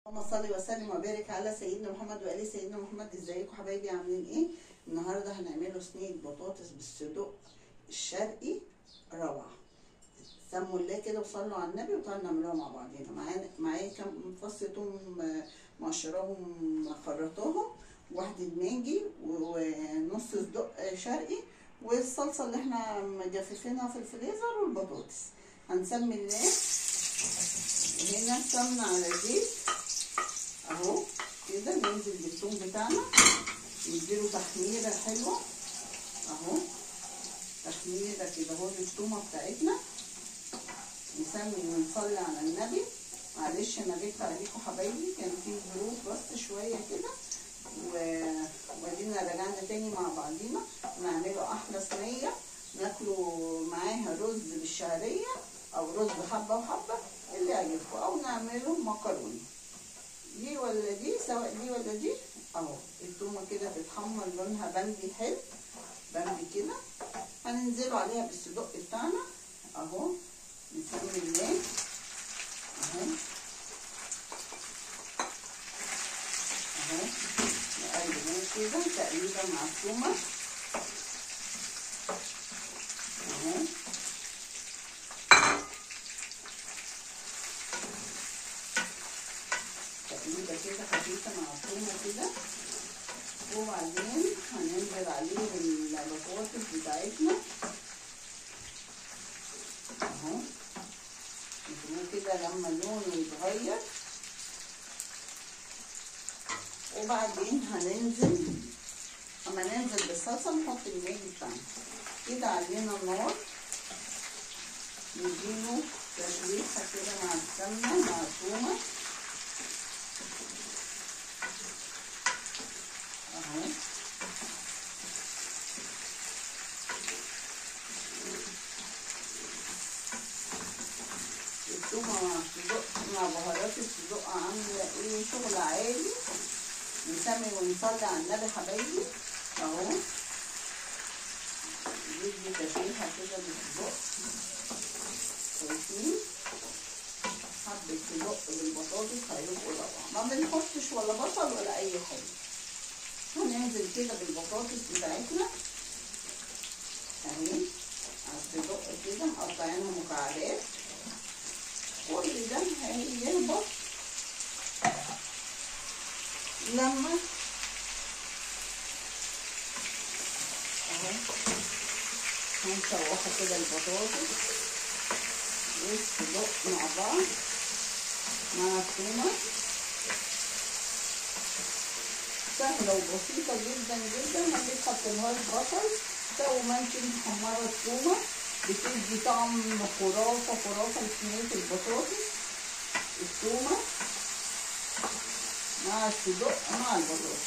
اللهم صل وسلم وبارك على سيدنا محمد وآل سيدنا محمد ازيكم حبايبي عاملين ايه النهارده هنعمله صينيه بطاطس بالصدق الشرقي روعه سموا الله كده وصلوا على النبي وتعالوا نعملوها مع بعضينا معانا معايا كام فص توم آه، مقشراهم خرطاهم واحدة مانجي ونص صدق آه، شرقي والصلصه اللي احنا مجففينها في الفريزر والبطاطس هنسمي الله هنا سمنه على زيت اهو كده ننزل بالثوم بتاعنا نديله تخميره حلوه اهو تخميره كده اهو الثومه بتاعتنا نسمي ونصلي على النبي معلش انا جيت عليكم حبايبي كان في ظروف بس شويه كده و- وادينا رجعنا تاني مع بعضينا نعمله احلى صينيه ناكله معاها رز بالشعريه او رز حبه وحبه اللي يعجبكم او نعمله مكرونه دي ولا دي سواء دي ولا دي اهو التومه كده تتحمر لونها بامبي حلو بامبي كده هننزله عليها بالصدق بتاعنا اهو بسم الله اهو اهو نقلبه كده تقريبا مع التومه اهو تقليبه كده خفيفه مع التومه كده وبعدين هننزل عليه البطاطس بتاعتنا اهو نسيبوه كده لما لونه يتغير وبعدين هننزل اما ننزل بالصلصه نحط الماجي بتاعنا كده علينا النار نديله تشويحه كده مع السمنه مع الثومه اهو التومه مع الصدق مع بهارات الصدق عامله ايه شغل عالي نسمي ونصلي على النبي حبايبي اهو ندي تشويحه كده بالصدق شايفين حبه صدق بالبطاطس هيبقوا روعه ما بنحطش ولا بصل ولا اي حاجه هننزل كده بالبطاطس بتاعتنا اهي على الصدق كده مقطعينها مكعبات كل ده هيهبط لما اهو هنشوحوا كده البطاطس والصدق مع بعض مع الثومه سهلة وبسيطة جدا جدا ما بتحطلهاش بصل سووا ممكن محمرة الثومة بتدي طعم خرافة خرافة لصينية البطاطس الثومة مع الصدق مع البطاطس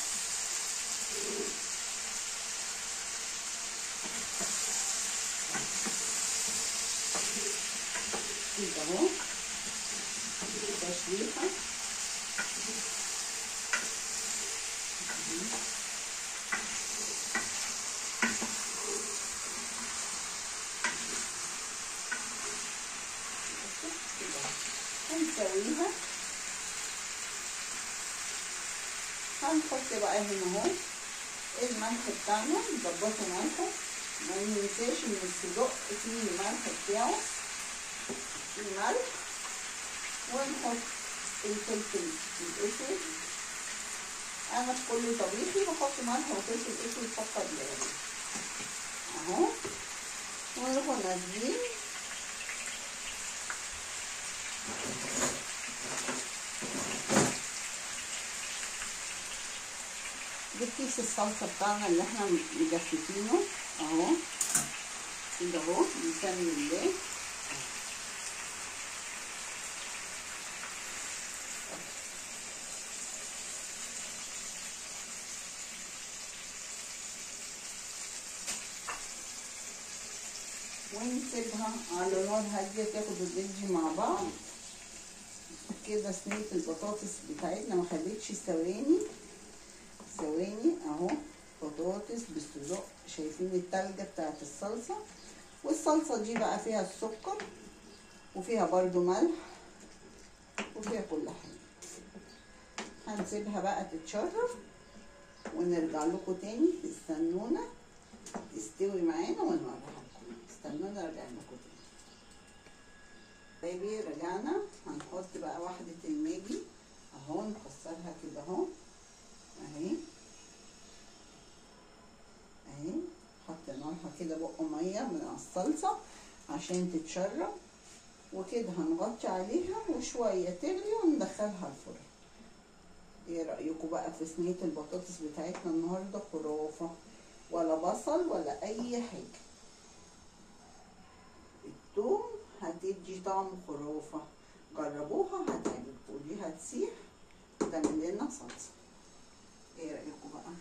كده اهو تشويحة هنسويها هنحط بقى هنا اهو الملح بتاعنا نظبطه ملحه ما ننساش ان الصدق فيه الملح بتاعه الملح ونحط الفلفل الاسود انا في كل طبيخي بحط ملح وفلفل اسود فقط لا غير اهو ونروح نازلين ده كيس الصلصة بتاعنا اللي احنا مجففينه اهو كده اهو بنسمي الله ونسيبها على نار هادية تاخد وتدي مع بعض كده صينية البطاطس بتاعتنا ما خدتش ثواني ثواني اهو بطاطس بالصدق شايفين التلجة بتاعت الصلصة والصلصة دي بقى فيها السكر وفيها برضو ملح وفيها كل حاجة هنسيبها بقى تتشرب ونرجع لكم تاني استنونا تستوي معانا ونوريها لكم استنونا نرجع لكم تاني بيبي رجعنا هنحط بقى واحدة الماجي اهو نكسرها كده اهو اهي اهي حطيناها كده بق ميه من الصلصه عشان تتشرب وكده هنغطي عليها وشويه تغلي وندخلها الفرن ايه رايكم بقى في صينيه البطاطس بتاعتنا النهارده خرافه ولا بصل ولا اي حاجه التوم هتدي طعم خرافه جربوها هتعجبكم دي هتسيح وتعمل لنا صلصه ايه رايكم بقى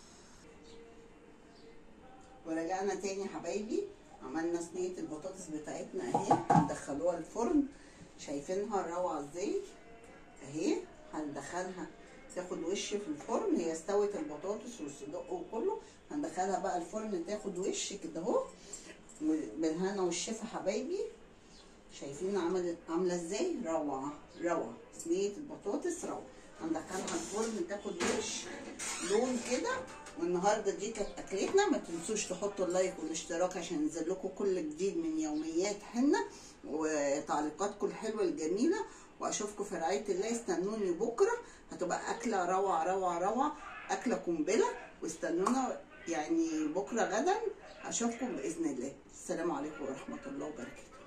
ورجعنا تاني يا حبايبي عملنا صينيه البطاطس بتاعتنا اهي هندخلوها الفرن شايفينها روعه ازاي اهي هندخلها تاخد وش في الفرن هي استوت البطاطس والصدق وكله هندخلها بقى الفرن تاخد وش كده اهو بالهنا والشفا حبايبي شايفين عملت عامله ازاي روعه روعه صينيه البطاطس روعه هندخلها الفرن تاخد وش لون كده والنهارده دي كانت اكلتنا ما تنسوش تحطوا اللايك والاشتراك عشان ينزل لكم كل جديد من يوميات حنه وتعليقاتكم الحلوه الجميله واشوفكم في رعايه الله استنوني بكره هتبقى اكله روعه روعه روعه اكله قنبله واستنونا يعني بكره غدا اشوفكم باذن الله السلام عليكم ورحمه الله وبركاته